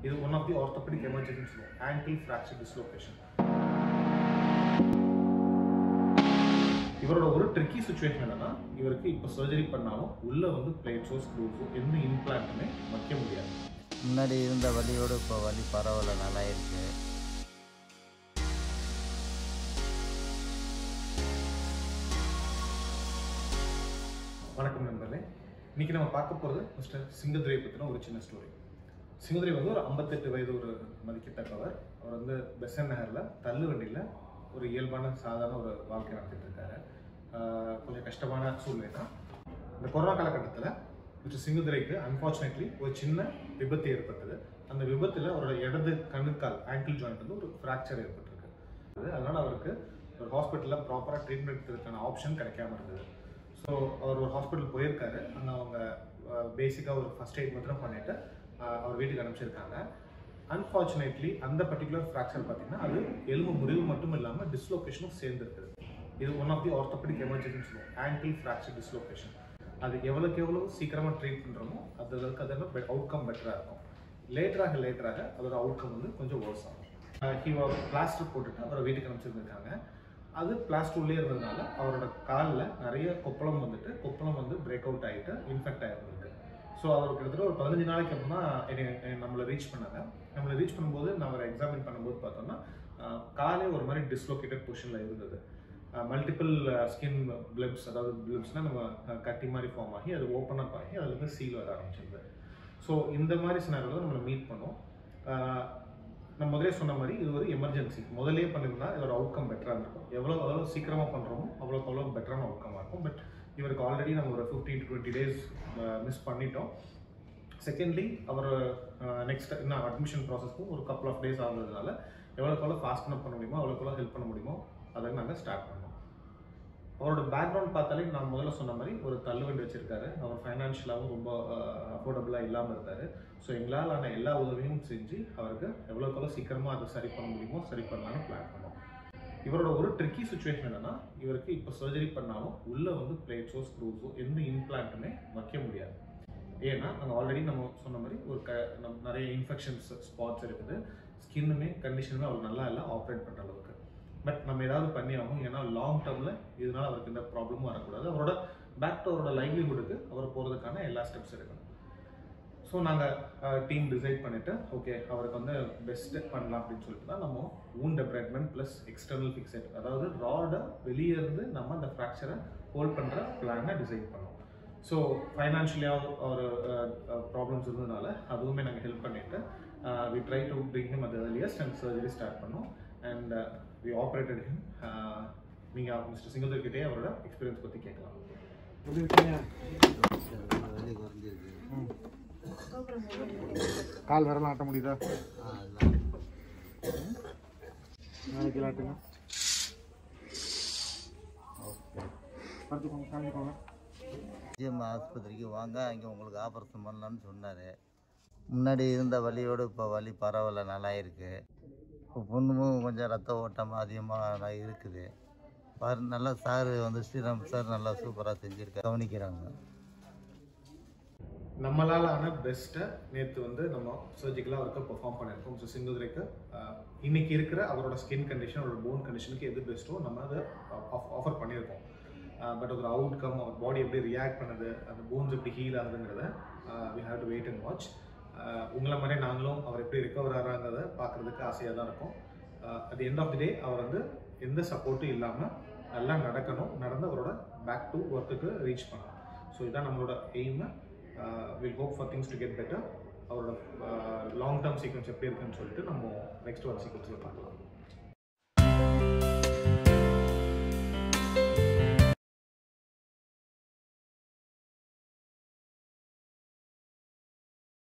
இது one of the orthopaedic emergency சொல்லுவோம் ankle fracture dislocation இவரோட ஒரு ட்ரிக்கி சுச்சுவேஷன் என்னன்னா இவருக்கு இப்போ சர்ஜரி பண்ணாலும் உள்ள வந்து பிளேட்ஸோ ஸ்க்ரூஸோ எந்த இம்ப்ளான்ட்டுமே வைக்க முடியாது முன்னாடி இருந்த வலியோடு இப்போ வலி பரவாயில்ல நல்லா இருக்கு வணக்கம் நண்பர்களே இன்னைக்கு நம்ம பார்க்க போகிறது மிஸ்டர் சிங்கதுரை பற்றின ஒரு சின்ன ஸ்டோரி சிங்கதுரை வந்து ஒரு ஐம்பத்தெட்டு வயது ஒரு மதிக்கத்தக்கவர் அவர் வந்து பெசன் நகரில் தள்ளு வண்டியில் ஒரு இயல்பான சாதாரண ஒரு வாழ்க்கை நடத்திட்டு இருக்காரு ஆஹ் கொஞ்சம் கஷ்டமான சூழ்நிலை தான் இந்த கொரோனா காலகட்டத்தில் மிஸ்டர் சிங்கதுரைக்கு அன்ஃபார்ச்சுனேட்லி ஒரு சின்ன விபத்து ஏற்பட்டது அந்த விபத்தில் அவரோட இடது கணுக்கால் ஆங்கிள் ஜாயிண்ட் வந்து ஒரு ஃப்ராக்சர் ஏற்பட்டிருக்கு அதனால அவருக்கு ஒரு ஹாஸ்பிட்டலில் ப்ராப்பராக ட்ரீட்மெண்ட் எடுக்கிறதுக்கான ஆப்ஷன் கிடைக்காம இருந்தது ஸோ அவர் ஒரு ஹாஸ்பிட்டல் போயிருக்காரு அங்கே அவங்க பேசிக்காக ஒரு ஃபர்ஸ்ட் எய்ட் மட்டும் பண்ணிட்டு அஹ், அவர் வீட்டுக்கு அனுப்பிச்சிருக்காங்க அன்ஃபார்ச்சுனேட்லி அந்த பர்டிகுலர் ஃப்ராக்சர் பார்த்தீங்கன்னா அது எலும்பு முறிவு மட்டும் இல்லாமல் டிஸ்லோகேஷனும் சேர்ந்துருக்குது இது one of the orthopaedic emergency சொல்லுவோம் ஆங்கிள் ஃப்ராக்சர் டிஸ்லோகேஷன் அது எவ்வளோக்கு எவ்வளோ சீக்கிரமாக ட்ரீட் பண்ணுறோமோ அது அளவுக்கு அதோட அவுட்கம் பெட்டராக இருக்கும் லேட்டராக லேட்டராக அதோட அவுட்கம் வந்து கொஞ்சம் worse ஆகும் ஹீவோ பிளாஸ்டர் போட்டுட்டு அவரை வீட்டுக்கு அனுப்பிச்சிருந்துருக்காங்க அது பிளாஸ்டர்லேயே இருந்ததுனால அவரோட காலில் நிறைய கொப்பளம் வந்துட்டு கொப்பளம் வந்து பிரேக் அவுட் ஆகிட்டு இன்ஃபெக்ட் ஆகிருந்தது ஸோ அவர் கிட்டத்தட்ட ஒரு பதினஞ்சு நாளைக்கு அப்புறம் தான் என்னை என்னை நம்மளை ரீச் பண்ணாங்க நம்மளை ரீச் பண்ணும்போது நான் அவரை எக்ஸாமின் பண்ணும்போது பார்த்தோம்னா ஆஹ், காலே ஒரு மாதிரி டிஸ்லோகேட்டட் பொசிஷனில் இருந்தது மல்டிபிள் ஸ்கின் பிளிப்ஸ் அதாவது பிளிப்ஸ்னால் நம்ம அஹ், கட்டி மாதிரி ஃபார்ம் ஆகி அது ஓப்பன் அப் ஆகி அதுலேருந்து சீல் வர ஆரம்பிச்சிருது ஸோ இந்த மாதிரி சினாரியில் நம்மளை மீட் பண்ணோம் ஆஹ், நான் முதலே சொன்ன மாதிரி இது ஒரு எமர்ஜென்சி முதலே பண்ணியிருந்தா இதோட அவுட்கம் பெட்டராக இருக்கும் எவ்வளோ எவ்வளோ சீக்கிரமாக பண்ணுறோமோ அவ்வளோக்கு அவ்வளோ பெட்டரான அவுட்கமாக இருக்கும் பட் இவருக்கு ஆல்ரெடி நம்ம ஒரு fifteen to twenty days miss பண்ணிட்டோம் செகண்ட்லி அவர் நெக்ஸ்ட் இன்னும் அட்மிஷன் ப்ராசஸ்க்கும் ஒரு கப்பல் ஆஃப் டேஸ் ஆகுறதுனால எவ்வளோக்கு எவ்வளோ ஃபாஸ்ட் பண்ண முடியுமோ அவ்வளோக்கு எவ்வளோ ஹெல்ப் பண்ண முடியுமோ அதை நாங்கள் ஸ்டார்ட் பண்ணோம் அவரோட பேக்ரவுண்ட் பார்த்தாலே நான் முதல்ல சொன்ன மாதிரி ஒரு தள்ளுவண்டி வச்சிருக்காரு அவர் ஃபைனான்ஷியலாகவும் ரொம்ப அஃபோர்டபுளாக இல்லாமல் இருந்தார் ஸோ எங்களால் ஆன எல்லா உதவியும் செஞ்சு அவருக்கு எவ்வளோக்கு எவ்வளோ சீக்கிரமாக அதை சரி பண்ண முடியுமோ சரி பண்ணலான்னு பிளான் பண்ணோம் இவரோட ஒரு ட்ரிக்கி சுச்சுவேஷன் என்னன்னா இவருக்கு இப்போ சர்ஜரி பண்ணாலும் உள்ள வந்து பிளேட்ஸோ ஸ்க்ரூஸோ எந்த இம்ப்ளான்ட்டுமே வைக்க முடியாது ஏன்னா அங்கே ஆல்ரெடி நம்ம சொன்ன மாதிரி ஒரு க நம் நிறைய இன்ஃபெக்ஷன்ஸ் ஸ்பாட்ஸ் இருக்குது ஸ்கின்னுமே கண்டிஷனுமே அவ்வளோ நல்லா இல்லை ஆப்ரேட் பண்ணுற அளவுக்கு பட் நம்ம ஏதாவது பண்ணி ஆகும் ஏன்னா லாங் டேர்மில் இதனால அவருக்கு எந்த ப்ராப்ளமும் வரக்கூடாது அவரோட பேக் டு அவரோட லைவ்லிஹுட்டுக்கு அவர் போகிறதுக்கான எல்லா ஸ்டெப்ஸ் எடுக்கணும் ஸோ நாங்கள் டீம் டிசைட் பண்ணிவிட்டு ஓகே அவருக்கு வந்து பெஸ்ட் பண்ணலாம் அப்படின்னு சொல்லிட்டு தான் நம்ம ஊன் டெப்ரெட்மெண்ட் ப்ளஸ் எக்ஸ்டர்னல் ஃபிக்ஸட் அதாவது ராடை வெளியே இருந்து நம்ம அந்த ஃப்ராக்சரை ஹோல்ட் பண்ணுற பிளானை டிசைட் பண்ணோம் ஸோ ஃபைனான்ஷியலியாக ஒரு ப்ராப்ளம்ஸ் இருந்ததுனால அதுவுமே நாங்கள் ஹெல்ப் பண்ணிட்டு we try to bring him அது earliest அண்ட் சர்ஜரி ஸ்டார்ட் பண்ணோம் அண்ட் வி ஆப்ரேட்டட் ஹிம் நீங்கள் மிஸ்டர் சிங்கந்தர்கிட்டே அவரோட எக்ஸ்பீரியன்ஸ் பற்றி கேட்கலாம் எப்படி இருக்கீங்க வலி குறைஞ்சிருக்கு கால் விரலாம் ஆட்ட முடியுதா ஆ அதெல்லாம் நாளைக்கு விளாட்டுங்க ஓகே படுத்துக்கோங்க சாஞ்சிக்கோங்க ஜிஎம் ஆஸ்பத்திரிக்கு வாங்க அங்கே உங்களுக்கு ஆப்ரேஷன் பண்ணலான்னு சொன்னார் முன்னாடி இருந்த வலியோடு இப்போ வலி பரவாயில்ல நல்லா இருக்கு இப்போ பொண்ணுமும் கொஞ்சம் ரத்த ஓட்டம் அதிகமாக இருக்குது பாரு நல்லா சார் வந்து ஸ்ரீராம் சார் நல்லா சூப்பராக செஞ்சுருக்காரு கவனிக்கிறாங்க நம்மளால ஆன பெஸ்ட்டை நேற்று வந்து நம்ம சர்ஜிக்கலாக அவருக்கு பெர்ஃபார்ம் பண்ணியிருக்கோம் ஸோ சிந்துதுரைக்கு இன்னைக்கு இருக்கிற அவரோட ஸ்கின் கண்டிஷன் அவரோட போன் கண்டிஷனுக்கு எது பெஸ்ட்டோ நம்ம அதை ஆஃபர் பண்ணியிருக்கோம் பட் அதோட அவுட்கம் அவர் பாடி எப்படி ரியாக்ட் பண்ணுது அந்த போன்ஸ் எப்படி ஹீல் ஆகுதுங்கிறத we have to wait and watch உங்களை மாதிரி நாங்களும் அவர் எப்படி ரிகவர் ஆகிறாங்கிறத பார்க்குறதுக்கு ஆசையாக தான் இருக்கும் at end of the day அவர் வந்து எந்த சப்போர்ட்டும் இல்லாமல் நல்லா நடக்கணும் நடந்து அவரோட பேக் டு ஒர்க்குக்கு ரீச் பண்ணணும் ஸோ இதான் நம்மளோட aim will hope for things to get better அவரோட லாங் டேர்ம் சீக்வன்ஸ் எப்படி இருக்குன்னு சொல்லிட்டு நம்ம நெக்ஸ்ட் ஒரு சீக்வன்ஸில் பார்க்கலாம்